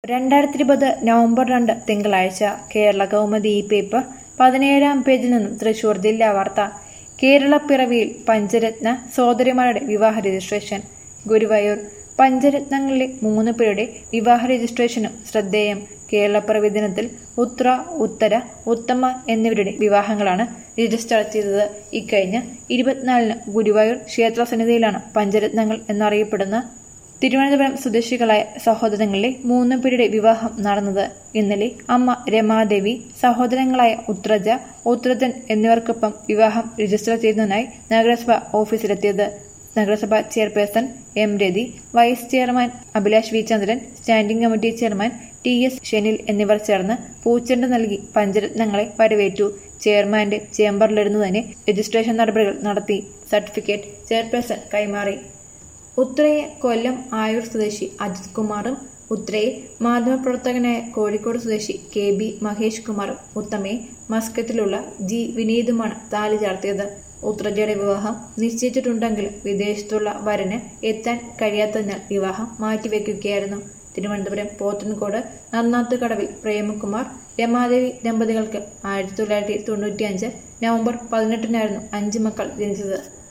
രണ്ടായിരത്തി ഇരുപത് നവംബർ രണ്ട് തിങ്കളാഴ്ച കേരള കൗമുദി ഈ പേപ്പർ പതിനേഴാം പേജിൽ നിന്നും തൃശൂർ ജില്ലാ വാർത്ത കേരള പിറവിയിൽ പഞ്ചരത്ന സോദരിമാരുടെ വിവാഹ രജിസ്ട്രേഷൻ ഗുരുവായൂർ പഞ്ചരത്നങ്ങളിലെ മൂന്ന് പേരുടെ വിവാഹ രജിസ്ട്രേഷനും ശ്രദ്ധേയം കേരളപ്പിറവി ദിനത്തിൽ ഉത്ര ഉത്തര ഉത്തമ എന്നിവരുടെ വിവാഹങ്ങളാണ് രജിസ്റ്റർ ചെയ്തത് ഇക്കഴിഞ്ഞ ഇരുപത്തിനാലിന് ഗുരുവായൂർ ക്ഷേത്ര സന്നിധിയിലാണ് പഞ്ചരത്നങ്ങൾ എന്നറിയപ്പെടുന്ന തിരുവനന്തപുരം സ്വദേശികളായ സഹോദരങ്ങളിലെ മൂന്ന് പേരുടെ വിവാഹം നടന്നത് ഇന്നലെ അമ്മ രമാദേവി സഹോദരങ്ങളായ ഉത്രജ ഉത്രജൻ എന്നിവർക്കൊപ്പം വിവാഹം രജിസ്റ്റർ ചെയ്യുന്നതിനായി നഗരസഭ ഓഫീസിലെത്തിയത് നഗരസഭ chairperson M Rathi vice chairman Abhilash V Chandran standing committee chairman T S Shenil എന്നിവർ ചേർന്ന് പൂച്ചെണ്ട് നൽകി പഞ്ചരത്നങ്ങളെ വരവേറ്റു ചെയർമാന്റെ ചേംബറിലിരുന്നു തന്നെ രജിസ്ട്രേഷൻ നടപടികൾ നടത്തി സർട്ടിഫിക്കറ്റ് ചെയർപേഴ്സൺ കൈമാറി ഉത്രയെ കൊല്ലം ആയൂർ സ്വദേശി അജിത് കുമാറും ഉത്രയെ മാധ്യമപ്രവർത്തകനായ കോഴിക്കോട് സ്വദേശി കെ ബി മഹേഷ് കുമാറും ഉത്തമയെ മസ്കറ്റിലുള്ള ജി വിനീതുമാണ് താലി ചാർത്തിയത് ഉത്രജയുടെ വിവാഹം നിശ്ചയിച്ചിട്ടുണ്ടെങ്കിലും വിദേശത്തുള്ള വരന് എത്താൻ കഴിയാത്തതിനാൽ വിവാഹം മാറ്റിവെക്കുകയായിരുന്നു തിരുവനന്തപുരം പോത്തൻകോട് നന്നാത്തുകടവിൽ പ്രേമകുമാർ രമാദേവി ദമ്പതികൾക്ക് ആയിരത്തി തൊള്ളായിരത്തി തൊണ്ണൂറ്റിയഞ്ച് നവംബർ പതിനെട്ടിനായിരുന്നു അഞ്ച് മക്കൾ ജനിച്ചത്